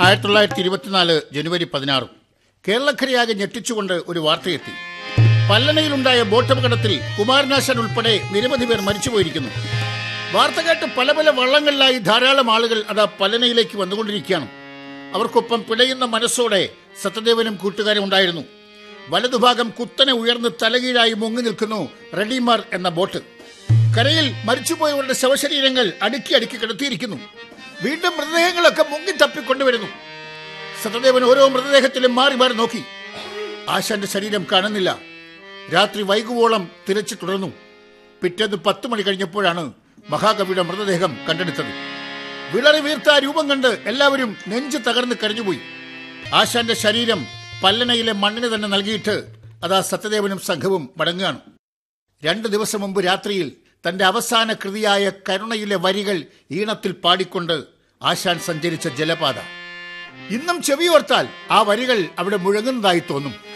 ആയിരത്തി തൊള്ളായിരത്തി ഇരുപത്തിനാല് ജനുവരി പതിനാറ് കേരളക്കരയാകെ ഞെട്ടിച്ചുകൊണ്ട് ഒരു വാർത്തയെത്തി പല്ലണയിലുണ്ടായ ബോട്ടപകടത്തിൽ കുമാരനാശൻ ഉൾപ്പെടെ നിരവധി പേർ മരിച്ചുപോയിരിക്കുന്നു വാർത്ത കേട്ട് പല പല വള്ളങ്ങളിലായി ധാരാളം ആളുകൾ അതാ പല്ലനയിലേക്ക് വന്നുകൊണ്ടിരിക്കുകയാണ് അവർക്കൊപ്പം പിടയുന്ന മനസ്സോടെ സത്യദേവനും കൂട്ടുകാരും ഉണ്ടായിരുന്നു വലതുഭാഗം കുത്തനെ ഉയർന്ന് തലകീഴായി മുങ്ങി നിൽക്കുന്നു റെഡിമാർ എന്ന ബോട്ട് കരയിൽ മരിച്ചുപോയവരുടെ ശവശരീരങ്ങൾ അടുക്കി അടുക്കി കിടത്തിയിരിക്കുന്നു വീണ്ടും മൃതദേഹങ്ങളൊക്കെ മുങ്ങി തപ്പിക്കൊണ്ടുവരുന്നു സത്യദേവൻ ഓരോ മൃതദേഹത്തിലും മാറി മാറി നോക്കി ആശാന്റെ ശരീരം കാണുന്നില്ല രാത്രി വൈകുവോളം തിരച്ചു തുടർന്നു പിറ്റേന്ന് പത്ത് മണി കഴിഞ്ഞപ്പോഴാണ് മഹാകവിയുടെ മൃതദേഹം കണ്ടെടുത്തത് വിളറി വീർത്ത ആ രൂപം കണ്ട് എല്ലാവരും നെഞ്ചു തകർന്ന് കരഞ്ഞുപോയി ആശാന്റെ ശരീരം പല്ലനയിലെ മണ്ണിന് തന്നെ നൽകിയിട്ട് അതാ സത്യദേവനും സംഘവും മടങ്ങുകയാണ് രണ്ടു ദിവസം മുമ്പ് രാത്രിയിൽ തന്റെ അവസാന കൃതിയായ കരുണയിലെ വരികൾ ഈണത്തിൽ പാടിക്കൊണ്ട് ആശാൻ സഞ്ചരിച്ച ജലപാത ഇന്നും ചെവിയോർത്താൽ ആ വരികൾ അവിടെ മുഴങ്ങുന്നതായി തോന്നും